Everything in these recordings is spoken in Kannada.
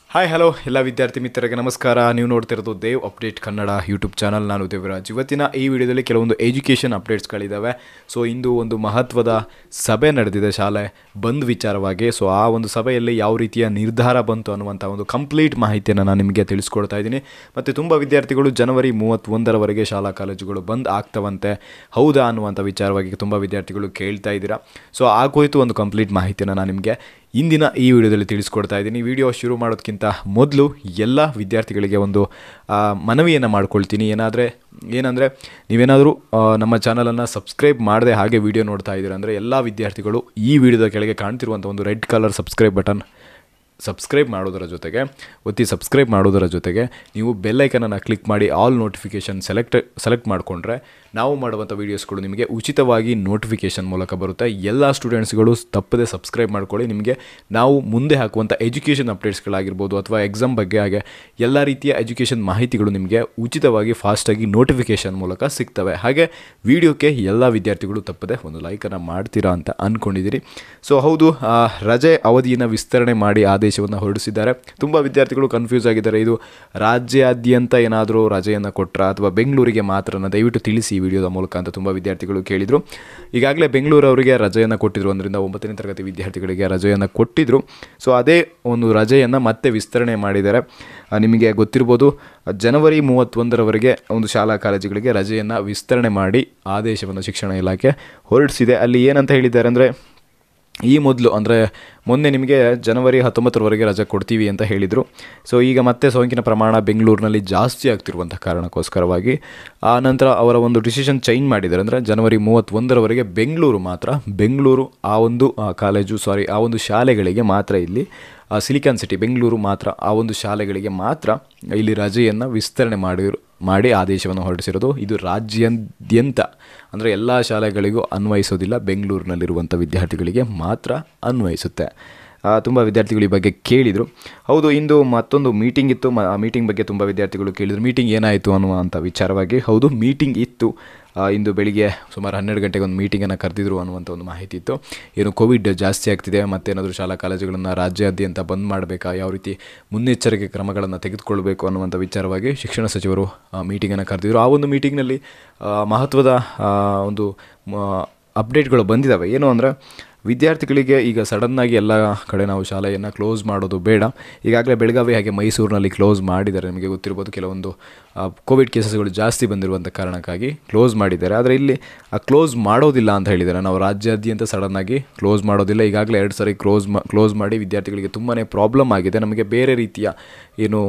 ಹಾಯ್ ಹಲೋ ಎಲ್ಲ ವಿದ್ಯಾರ್ಥಿ ಮಿತ್ರರಿಗೆ ನಮಸ್ಕಾರ ನೀವು ನೋಡ್ತಿರೋದು Dev update Kannada YouTube channel ನಾನು ದೇವರಾಜ್ ಇವತ್ತಿನ ಈ ವಿಡಿಯೋದಲ್ಲಿ ಕೆಲವೊಂದು ಎಜುಕೇಷನ್ ಅಪ್ಡೇಟ್ಸ್ಗಳಿದ್ದಾವೆ ಸೊ ಇಂದು ಒಂದು ಮಹತ್ವದ ಸಭೆ ನಡೆದಿದೆ ಶಾಲೆ ಬಂದ್ ವಿಚಾರವಾಗಿ ಸೊ ಆ ಒಂದು ಸಭೆಯಲ್ಲಿ ಯಾವ ರೀತಿಯ ನಿರ್ಧಾರ ಬಂತು ಅನ್ನುವಂಥ ಒಂದು ಕಂಪ್ಲೀಟ್ ಮಾಹಿತಿಯನ್ನು ನಾನು ನಿಮಗೆ ತಿಳಿಸ್ಕೊಡ್ತಾ ಇದ್ದೀನಿ ಮತ್ತು ತುಂಬ ವಿದ್ಯಾರ್ಥಿಗಳು ಜನವರಿ ಮೂವತ್ತೊಂದರವರೆಗೆ ಶಾಲಾ ಕಾಲೇಜುಗಳು ಬಂದ್ ಆಗ್ತವಂತೆ ಹೌದಾ ಅನ್ನುವಂಥ ವಿಚಾರವಾಗಿ ತುಂಬ ವಿದ್ಯಾರ್ಥಿಗಳು ಕೇಳ್ತಾ ಇದ್ದೀರಾ ಸೊ ಆ ಕುರಿತು ಒಂದು ಕಂಪ್ಲೀಟ್ ಮಾಹಿತಿಯನ್ನು ನಾನು ನಿಮಗೆ ಇಂದಿನ ಈ ವಿಡಿಯೋದಲ್ಲಿ ತಿಳಿಸ್ಕೊಡ್ತಾ ಇದ್ದೀನಿ ವಿಡಿಯೋ ಶುರು ಮಾಡೋದಕ್ಕಿಂತ ಮೊದಲು ಎಲ್ಲ ವಿದ್ಯಾರ್ಥಿಗಳಿಗೆ ಒಂದು ಆ, ಮನವಿಯನ್ನು ಮಾಡ್ಕೊಳ್ತೀನಿ ಏನಾದರೆ ಏನಂದರೆ ನೀವೇನಾದರೂ ಆ, ನಮ್ಮ ಚಾನಲನ್ನು ಸಬ್ಸ್ಕ್ರೈಬ್ ಮಾಡದೆ ಹಾಗೆ ವಿಡಿಯೋ ನೋಡ್ತಾ ಇದ್ದೀರಾ ಅಂದರೆ ಎಲ್ಲ ವಿದ್ಯಾರ್ಥಿಗಳು ಈ ವಿಡಿಯೋದ ಕೆಳಗೆ ಕಾಣ್ತಿರುವಂಥ ಒಂದು red colour subscribe button subscribe ಮಾಡೋದರ ಜೊತೆಗೆ ಒತ್ತಿ ಸಬ್ಸ್ಕ್ರೈಬ್ ಮಾಡೋದರ ಜೊತೆಗೆ ನೀವು ಬೆಲ್ಲೈಕನನ್ನು ಕ್ಲಿಕ್ ಮಾಡಿ ಆಲ್ ನೋಟಿಫಿಕೇಷನ್ ಸೆಲೆಕ್ಟ್ ಸೆಲೆಕ್ಟ್ ಮಾಡಿಕೊಂಡ್ರೆ ನಾವು ಮಾಡುವಂಥ ವೀಡಿಯೋಸ್ಗಳು ನಿಮಗೆ ಉಚಿತವಾಗಿ ನೋಟಿಫಿಕೇಷನ್ ಮೂಲಕ ಬರುತ್ತೆ ಎಲ್ಲ ಸ್ಟೂಡೆಂಟ್ಸ್ಗಳು ತಪ್ಪದೆ ಸಬ್ಸ್ಕ್ರೈಬ್ ಮಾಡ್ಕೊಳ್ಳಿ ನಿಮಗೆ ನಾವು ಮುಂದೆ ಹಾಕುವಂಥ ಎಜುಕೇಷನ್ ಅಪ್ಡೇಟ್ಸ್ಗಳಾಗಿರ್ಬೋದು ಅಥವಾ ಎಕ್ಸಾಮ್ ಬಗ್ಗೆ ಹಾಗೆ ಎಲ್ಲ ರೀತಿಯ ಎಜುಕೇಷನ್ ಮಾಹಿತಿಗಳು ನಿಮಗೆ ಉಚಿತವಾಗಿ ಫಾಸ್ಟಾಗಿ ನೋಟಿಫಿಕೇಷನ್ ಮೂಲಕ ಸಿಗ್ತವೆ ಹಾಗೆ ವಿಡಿಯೋಕ್ಕೆ ಎಲ್ಲ ವಿದ್ಯಾರ್ಥಿಗಳು ತಪ್ಪದೆ ಒಂದು ಲೈಕನ್ನು ಮಾಡ್ತೀರಾ ಅಂತ ಅಂದ್ಕೊಂಡಿದ್ದೀರಿ ಸೊ ಹೌದು ಆ, ರಜೆ ಅವಧಿಯನ್ನು ವಿಸ್ತರಣೆ ಮಾಡಿ ಆದೇಶವನ್ನು ಹೊರಡಿಸಿದ್ದಾರೆ ತುಂಬ ವಿದ್ಯಾರ್ಥಿಗಳು ಕನ್ಫ್ಯೂಸ್ ಆಗಿದ್ದಾರೆ ಇದು ರಾಜ್ಯಾದ್ಯಂತ ಏನಾದರೂ ರಜೆಯನ್ನು ಕೊಟ್ಟರಾ ಅಥವಾ ಬೆಂಗಳೂರಿಗೆ ಮಾತ್ರನ ದಯವಿಟ್ಟು ತಿಳಿಸಿ ಈ ವಿಡಿಯೋದ ಮೂಲಕ ಅಂತ ತುಂಬ ವಿದ್ಯಾರ್ಥಿಗಳು ಕೇಳಿದರು ಈಗಾಗಲೇ ಬೆಂಗಳೂರು ಅವರಿಗೆ ರಜೆಯನ್ನು ಕೊಟ್ಟಿದ್ರು ಒಂದರಿಂದ ಒಂಬತ್ತನೇ ತರಗತಿ ವಿದ್ಯಾರ್ಥಿಗಳಿಗೆ ರಜೆಯನ್ನು ಕೊಟ್ಟಿದ್ದರು ಸೊ ಅದೇ ಒಂದು ರಜೆಯನ್ನು ಮತ್ತೆ ವಿಸ್ತರಣೆ ಮಾಡಿದ್ದಾರೆ ಆ, ನಿಮಗೆ ಗೊತ್ತಿರ್ಬೋದು ಜನವರಿ ಮೂವತ್ತೊಂದರವರೆಗೆ ಒಂದು ಶಾಲಾ ಕಾಲೇಜುಗಳಿಗೆ ರಜೆಯನ್ನು ವಿಸ್ತರಣೆ ಮಾಡಿ ಆದೇಶವನ್ನು ಶಿಕ್ಷಣ ಇಲಾಖೆ ಹೊರಡಿಸಿದೆ ಅಲ್ಲಿ ಏನಂತ ಹೇಳಿದ್ದಾರೆ ಅಂದರೆ ಈ ಮೊದಲು ಅಂದರೆ ಮೊನ್ನೆ ನಿಮಗೆ ಜನವರಿ ಹತ್ತೊಂಬತ್ತರವರೆಗೆ ರಜೆ ಕೊಡ್ತೀವಿ ಅಂತ ಹೇಳಿದರು ಸೊ ಈಗ ಮತ್ತೆ ಸೋಂಕಿನ ಪ್ರಮಾಣ ಬೆಂಗಳೂರಿನಲ್ಲಿ ಜಾಸ್ತಿ ಆಗ್ತಿರುವಂಥ ಕಾರಣಕ್ಕೋಸ್ಕರವಾಗಿ ಆ ನಂತರ ಅವರ ಒಂದು ಡಿಸಿಷನ್ ಚೇಂಜ್ ಮಾಡಿದ್ದಾರೆ ಅಂದರೆ ಜನವರಿ ಮೂವತ್ತೊಂದರವರೆಗೆ ಬೆಂಗಳೂರು ಮಾತ್ರ ಬೆಂಗಳೂರು ಆ ಒಂದು ಆ, ಕಾಲೇಜು ಸಾರಿ ಆ ಒಂದು ಶಾಲೆಗಳಿಗೆ ಮಾತ್ರ ಇಲ್ಲಿ ಆ, ಸಿಲಿಕಾನ್ ಸಿಟಿ ಬೆಂಗಳೂರು ಮಾತ್ರ ಆ ಒಂದು ಶಾಲೆಗಳಿಗೆ ಮಾತ್ರ ಇಲ್ಲಿ ರಜೆಯನ್ನು ವಿಸ್ತರಣೆ ಮಾಡಿ ಮಾಡಿ ಆದೇಶವನ್ನು ಹೊರಡಿಸಿರೋದು ಇದು ರಾಜ್ಯಾದ್ಯಂತ ಅಂದರೆ ಎಲ್ಲ ಶಾಲೆಗಳಿಗೂ ಅನ್ವಯಿಸೋದಿಲ್ಲ ಬೆಂಗಳೂರಿನಲ್ಲಿರುವಂಥ ವಿದ್ಯಾರ್ಥಿಗಳಿಗೆ ಮಾತ್ರ ಅನ್ವಯಿಸುತ್ತೆ ತುಂಬ ವಿದ್ಯಾರ್ಥಿಗಳು ಈ ಬಗ್ಗೆ ಕೇಳಿದರು ಹೌದು ಇಂದು ಮತ್ತೊಂದು ಮೀಟಿಂಗ್ ಇತ್ತು ಮ- ಆ ಮೀಟಿಂಗ್ ಬಗ್ಗೆ ತುಂಬ ವಿದ್ಯಾರ್ಥಿಗಳು ಕೇಳಿದರು ಮೀಟಿಂಗ್ ಏನಾಯಿತು ಅನ್ನುವಂಥ ವಿಚಾರವಾಗಿ ಹೌದು ಮೀಟಿಂಗ್ ಇತ್ತು ಆ, ಇಂದು ಬೆಳಿಗ್ಗೆ ಸುಮಾರು ಹನ್ನೆರಡು ಗಂಟೆಗೆ ಒಂದು ಮೀಟಿಂಗನ್ನು ಕರೆದಿದ್ರು ಅನ್ನುವಂಥ ಒಂದು ಮಾಹಿತಿ ಇತ್ತು ಏನು ಕೋವಿಡ್ ಜಾಸ್ತಿ ಆಗ್ತಿದೆ ಮತ್ತೇನಾದರೂ ಶಾಲಾ ಕಾಲೇಜುಗಳನ್ನು ರಾಜ್ಯಾದ್ಯಂತ ಬಂದ್ ಮಾಡಬೇಕಾ ಯಾವ ರೀತಿ ಮುನ್ನೆಚ್ಚರಿಕೆ ಕ್ರಮಗಳನ್ನು ತೆಗೆದುಕೊಳ್ಬೇಕು ಅನ್ನುವಂಥ ವಿಚಾರವಾಗಿ ಶಿಕ್ಷಣ ಸಚಿವರು ಮೀಟಿಂಗನ್ನು ಕರೆದಿದ್ರು ಆ ಒಂದು ಮೀಟಿಂಗ್ನಲ್ಲಿ ಮಹತ್ವದ ಆ, ಒಂದು ಮ- ಅಪ್ಡೇಟ್ಗಳು ಬಂದಿದ್ದಾವೆ ಏನು ಅಂದರೆ ವಿದ್ಯಾರ್ಥಿಗಳಿಗೆ ಈಗ ಸಡನ್ನಾಗಿ ಎಲ್ಲ ಕಡೆ ನಾವು ಶಾಲೆಯನ್ನು ಕ್ಲೋಸ್ ಮಾಡೋದು ಬೇಡ ಈಗಾಗಲೇ ಬೆಳಗಾವಿ ಹಾಗೆ ಮೈಸೂರಿನಲ್ಲಿ ಕ್ಲೋಸ್ ಮಾಡಿದ್ದಾರೆ ನಿಮಗೆ ಗೊತ್ತಿರ್ಬೋದು ಕೆಲವೊಂದು ಆ, ಕೋವಿಡ್ ಕೇಸಸ್ಗಳು ಜಾಸ್ತಿ ಬಂದಿರುವಂಥ ಕಾರಣಕ್ಕಾಗಿ ಕ್ಲೋಸ್ ಮಾಡಿದ್ದಾರೆ ಆದರೆ ಇಲ್ಲಿ ಆ ಕ್ಲೋಸ್ ಮಾಡೋದಿಲ್ಲ ಅಂತ ಹೇಳಿದ್ದಾರೆ ನಾವು ರಾಜ್ಯಾದ್ಯಂತ ಸಡನ್ನಾಗಿ ಕ್ಲೋಸ್ ಮಾಡೋದಿಲ್ಲ ಈಗಾಗಲೇ ಎರಡು ಸಾರಿ ಕ್ಲೋಸ್ ಮಾ ಕ್ಲೋಸ್ ಮಾಡಿ ವಿದ್ಯಾರ್ಥಿಗಳಿಗೆ ತುಂಬಾ ಪ್ರಾಬ್ಲಮ್ ಆಗಿದೆ ನಮಗೆ ಬೇರೆ ರೀತಿಯ ಏನು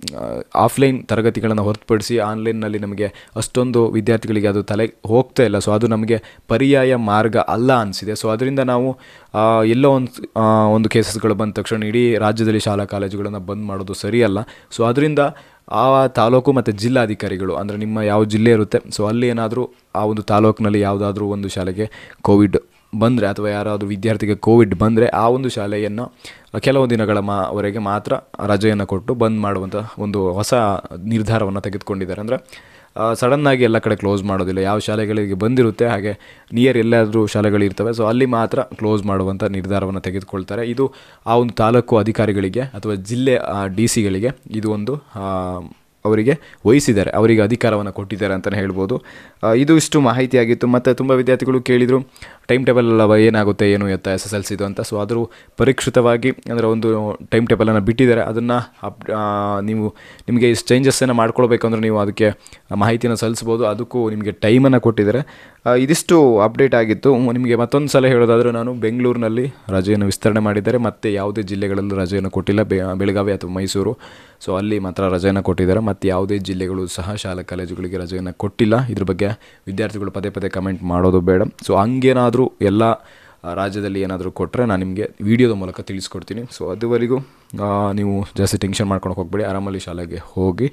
ಆಫ್ಲೈನ್ ತರಗತಿಗಳನ್ನು ಹೊರತುಪಡಿಸಿ ಆನ್ಲೈನ್ನಲ್ಲಿ ನಮಗೆ ಅಷ್ಟೊಂದು ವಿದ್ಯಾರ್ಥಿಗಳಿಗೆ ಅದು ತಲೆ ಹೋಗ್ತಾ ಇಲ್ಲ ಸೊ ಅದು ನಮಗೆ ಪರ್ಯಾಯ ಮಾರ್ಗ ಅಲ್ಲ ಅನಿಸಿದೆ ಸೊ ಅದರಿಂದ ನಾವು ಆ, ಎಲ್ಲೋ ಒಂದು ಆ, ಒಂದು ಕೇಸಸ್ಗಳು ಬಂದ ತಕ್ಷಣ ಇಡೀ ರಾಜ್ಯದಲ್ಲಿ ಶಾಲಾ ಕಾಲೇಜುಗಳನ್ನು ಬಂದ್ ಮಾಡೋದು ಸರಿಯಲ್ಲ ಸೊ ಅದರಿಂದ ಆ ತಾಲೂಕು ಮತ್ತು ಜಿಲ್ಲಾಧಿಕಾರಿಗಳು ಅಂದರೆ ನಿಮ್ಮ ಯಾವ ಜಿಲ್ಲೆ ಇರುತ್ತೆ ಸೊ ಅಲ್ಲಿ ಏನಾದರೂ ಆ ಒಂದು ತಾಲೂಕಿನಲ್ಲಿ ಯಾವುದಾದ್ರೂ ಒಂದು ಶಾಲೆಗೆ ಕೋವಿಡ್ ಬಂದರೆ ಅಥವಾ ಯಾರಾದರೂ ವಿದ್ಯಾರ್ಥಿಗೆ ಕೋವಿಡ್ ಬಂದರೆ ಆ ಒಂದು ಶಾಲೆಯನ್ನು ಕೆಲವು ದಿನಗಳ ಮಾ ವರೆಗೆ ಮಾತ್ರ ರಜೆಯನ್ನು ಕೊಟ್ಟು ಬಂದ್ ಮಾಡುವಂಥ ಒಂದು ಹೊಸ ನಿರ್ಧಾರವನ್ನು ತೆಗೆದುಕೊಂಡಿದ್ದಾರೆ ಅಂದರೆ ಸಡನ್ನಾಗಿ ಎಲ್ಲ ಕಡೆ ಕ್ಲೋಸ್ ಮಾಡೋದಿಲ್ಲ ಯಾವ ಶಾಲೆಗಳಿಗೆ ಬಂದಿರುತ್ತೆ ಹಾಗೆ ನಿಯರ್ ಎಲ್ಲಾದರೂ ಶಾಲೆಗಳಿರ್ತವೆ ಸೊ ಅಲ್ಲಿ ಮಾತ್ರ ಕ್ಲೋಸ್ ಮಾಡುವಂಥ ನಿರ್ಧಾರವನ್ನು ತೆಗೆದುಕೊಳ್ತಾರೆ ಇದು ಆ ಒಂದು ತಾಲೂಕು ಅಧಿಕಾರಿಗಳಿಗೆ ಅಥವಾ ಜಿಲ್ಲೆ ಡಿ ಸಿಗಳಿಗೆ ಇದು ಒಂದು ಆ, ಅವರಿಗೆ ವಹಿಸಿದ್ದಾರೆ ಅವರಿಗೆ ಅಧಿಕಾರವನ್ನು ಕೊಟ್ಟಿದ್ದಾರೆ ಅಂತಲೇ ಹೇಳ್ಬೋದು ಆ, ಇದು ಇಷ್ಟು ಮಾಹಿತಿ ಆಗಿತ್ತು ಮತ್ತು ತುಂಬ ವಿದ್ಯಾರ್ಥಿಗಳು ಕೇಳಿದರು ಟೈಮ್ ಟೇಬಲ್ ಎಲ್ಲ ಏನಾಗುತ್ತೆ ಏನು ಎತ್ತ ಎಸ್ ಎಸ್ ಎಲ್ ಸಿದು ಅಂತ ಸೊ ಆದರೂ ಪರಿಷ್ಕೃತವಾಗಿ ಅಂದರೆ ಒಂದು ಟೈಮ್ ಟೇಬಲನ್ನು ಬಿಟ್ಟಿದ್ದಾರೆ ಅದನ್ನು ಅಪ್ ಆ, ನೀವು ನಿಮಗೆ ಇಷ್ಟು ಚೇಂಜಸ್ಸನ್ನು ಮಾಡ್ಕೊಳ್ಬೇಕಂದ್ರೆ ನೀವು ಅದಕ್ಕೆ ಮಾಹಿತಿಯನ್ನು ಸಲ್ಲಿಸ್ಬೋದು ಅದಕ್ಕೂ ನಿಮಗೆ ಟೈಮನ್ನು ಕೊಟ್ಟಿದ್ದಾರೆ ಆ, ಇದಿಷ್ಟು ಅಪ್ಡೇಟ್ ಆಗಿತ್ತು ಮ್- ನಿಮಗೆ ಮತ್ತೊಂದು ಸಲ ಹೇಳೋದಾದರೆ ನಾನು ಬೆಂಗಳೂರಿನಲ್ಲಿ ರಜೆಯನ್ನು ವಿಸ್ತರಣೆ ಮಾಡಿದ್ದಾರೆ ಮತ್ತು ಯಾವುದೇ ಜಿಲ್ಲೆಗಳಲ್ಲೂ ರಜೆಯನ್ನು ಕೊಟ್ಟಿಲ್ಲ ಬೆ ಬೆಳಗಾವಿ ಅಥವಾ ಮೈಸೂರು ಸೊ ಅಲ್ಲಿ ಮಾತ್ರ ರಜೆಯನ್ನು ಕೊಟ್ಟಿದ್ದಾರೆ ಮತ್ತು ಯಾವುದೇ ಜಿಲ್ಲೆಗಳು ಸಹ ಶಾಲಾ ಕಾಲೇಜುಗಳಿಗೆ ರಜೆಯನ್ನು ಕೊಟ್ಟಿಲ್ಲ ಇದ್ರ ಬಗ್ಗೆ ವಿದ್ಯಾರ್ಥಿಗಳು ಪದೇ ಪದೇ ಕಮೆಂಟ್ ಮಾಡೋದು ಬೇಡ ಸೊ ಹಂಗೇನಾದರೂ ಎಲ್ಲ ಆ, ರಾಜ್ಯದಲ್ಲಿ ಏನಾದರೂ ಕೊಟ್ಟರೆ ನಾನು ನಿಮಗೆ ವಿಡಿಯೋದ ಮೂಲಕ ತಿಳಿಸ್ಕೊಡ್ತೀನಿ ಸೊ ಅದುವರೆಗೂ ಆ, ನೀವು ಜಾಸ್ತಿ ಟೆನ್ಷನ್ ಮಾಡ್ಕೊಂಡು ಹೋಗಬೇಡಿ ಆರಾಮಲ್ಲಿ ಶಾಲೆಗೆ ಹೋಗಿ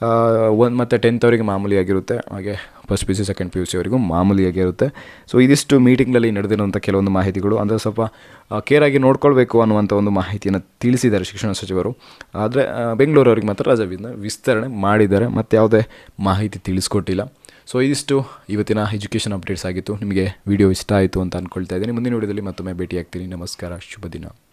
ಒಂದು ಮತ್ತು ಟೆಂತ್ವರೆಗೆ ಮಾಮೂಲಿಯಾಗಿರುತ್ತೆ ಹಾಗೆ first P C second P U ಸಿವರೆಗೂ ಮಾಮೂಲಿಯಾಗಿರುತ್ತೆ ಸೊ ಇದಿಷ್ಟು ಮೀಟಿಂಗ್ನಲ್ಲಿ ನಡೆದಿರುವಂಥ ಕೆಲವೊಂದು ಮಾಹಿತಿಗಳು ಅಂದರೆ ಸ್ವಲ್ಪ ಕೇರಾಗಿ ನೋಡ್ಕೊಳ್ಬೇಕು ಅನ್ನುವಂಥ ಒಂದು ಮಾಹಿತಿಯನ್ನು ತಿಳಿಸಿದ್ದಾರೆ ಶಿಕ್ಷಣ ಸಚಿವರು ಆದರೆ ಬೆಂಗಳೂರವ್ರಿಗೆ ಮಾತ್ರ ರಜೆ ವಿನ- ವಿಸ್ತರಣೆ ಮಾಡಿದ್ದಾರೆ ಮತ್ತು ಯಾವುದೇ ಮಾಹಿತಿ ತಿಳಿಸ್ಕೊಟ್ಟಿಲ್ಲ ಸೊ ಇದಿಷ್ಟು ಇವತ್ತಿನ ಎಜುಕೇಷನ್ ಅಪ್ಡೇಟ್ಸ್ ಆಗಿತ್ತು ನಿಮಗೆ ವಿಡಿಯೋ ಇಷ್ಟ ಆಯಿತು ಅಂತ ಅಂದ್ಕೊಳ್ತಾ ಇದ್ದೀನಿ ಮುಂದಿನ ವಿಡಿಯೋದಲ್ಲಿ ಮತ್ತೊಮ್ಮೆ ಭೇಟಿಯಾಗ್ತೀನಿ ನಮಸ್ಕಾರ ಶುಭ ದಿನ